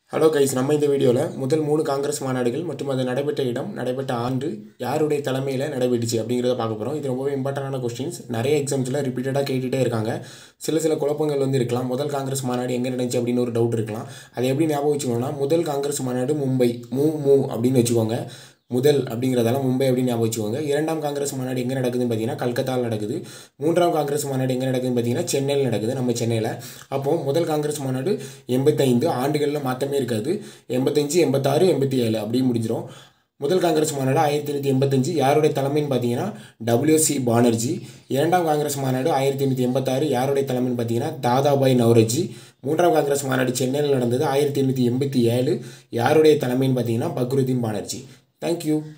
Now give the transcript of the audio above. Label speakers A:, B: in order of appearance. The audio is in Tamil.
A: ஹலோ கைஸ் நம்ம இந்த வீடியோவில் முதல் மூணு காங்கிரஸ் மாநாடுகள் மற்றும் அது நடைபெற்ற இடம் நடைபெற்ற ஆண்டு யாருடைய தலைமையில் நடைபெற்றுச்சு அப்படிங்கிறத பார்க்க போகிறோம் இது ரொம்பவே இம்பார்ட்டண்டான கொஸ்டின்ஸ் நிறைய எக்ஸாம்ஸில் ரிப்பீட்டடாக கேட்டுகிட்டே இருக்காங்க சில சில குழப்பங்கள் வந்து இருக்கலாம் முதல் காங்கிரஸ் மாநாடு எங்கே நடந்துச்சு அப்படின்னு ஒரு டவுட் இருக்கலாம் அதை எப்படி ஞாபகம் வச்சுக்கோங்கன்னா முதல் காங்கிரஸ் மாநாடு மும்பை மூ மூ அப்படின்னு வச்சுக்கோங்க முதல் அப்படிங்கிறதால மும்பை அப்படின்னு ஞாபகம் வச்சுக்கோங்க இரண்டாம் காங்கிரஸ் மாநாடு எங்கே நடக்குதுன்னு பார்த்தீங்கன்னா கல்கத்தாவில் நடக்குது மூன்றாம் காங்கிரஸ் மாநாடு எங்கே நடக்குதுன்னு பார்த்தீங்கன்னா சென்னையில் நடக்குது நம்ம சென்னையில் அப்போது முதல் காங்கிரஸ் மாநாடு எண்பத்தைந்து ஆண்டுகளில் மாற்றமே இருக்காது எண்பத்தஞ்சு எண்பத்தாறு எண்பத்தி ஏழு அப்படி முடிஞ்சிடும் முதல் காங்கிரஸ் மாநாடு ஆயிரத்தி எண்ணூற்றி எண்பத்தஞ்சு யாருடைய தலைமைன்னு பார்த்தீங்கன்னா டபிள்யூசி பானர்ஜி இரண்டாம் காங்கிரஸ் மாநாடு ஆயிரத்தி எண்ணூற்றி எண்பத்தாறு யாருடைய தலைமைன்னு பார்த்தீங்கன்னா தாதாபாய் நவ்ரஜி மூன்றாம் காங்கிரஸ் மாநாடு சென்னையில் நடந்தது ஆயிரத்தி எண்ணூற்றி எண்பத்தி ஏழு யாருடைய தலைமைன்னு பார்த்தீங்கன்னா பக்ருதீன் பானர்ஜி தேங்க்யூ